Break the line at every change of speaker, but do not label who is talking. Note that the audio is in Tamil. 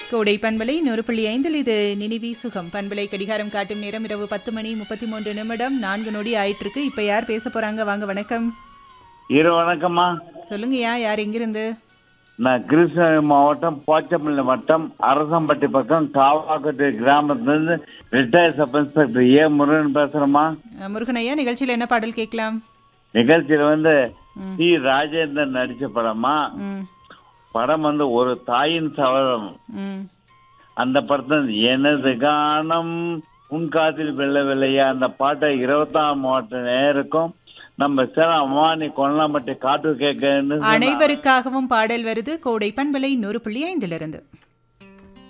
கோடை பண்பலை நூறு புள்ளி ஐந்தில் இது நினிவி சுகம் பண்பலை கடிகாரம் காட்டும் நேரம் இரவு பத்து மணி முப்பத்தி மூன்று நிமிடம் நான்கு நொடி ஆயிட்டு இருக்கு இப்ப யார் பேச போறாங்க வாங்க வணக்கம்
இரு வணக்கம்மா
சொல்லுங்கய்யா யார் எங்கிருந்து
நான் கிருஷ்ணகிரி மாவட்டம் போச்சப்பள்ளி வட்டம் அரசம்பட்டி பக்கம் காவாக்கட்டு கிராமத்துலேருந்து retired sub inspector A Murugan பேசுகிறேம்மா
அஹ், முருகன் ஐயா நிகழ்ச்சியில் என்ன பாடல் கேட்கலாம்
நிகழ்ச்சியில் வந்து
ம்.
சி ராஜேந்திரன் நடித்த படமா
ம்
படம் வந்து ஒரு தாயின் சவரம்
ம்
அந்த படத்தில் எனது கானம் உன் காத்தில் வெள்ள வெள்ளையா அந்த பாட்டை இருபத்தாம் மாவட்ட நேருக்கும் நம்ம சேர அம்மானி கொல்லாமட்டி காட்டு கேட்கன்னு சொன்னா-
அனைவருக்காகவும் பாடல் வருது கோடை பண்பலை நூறு புள்ளி ஐந்திலிருந்து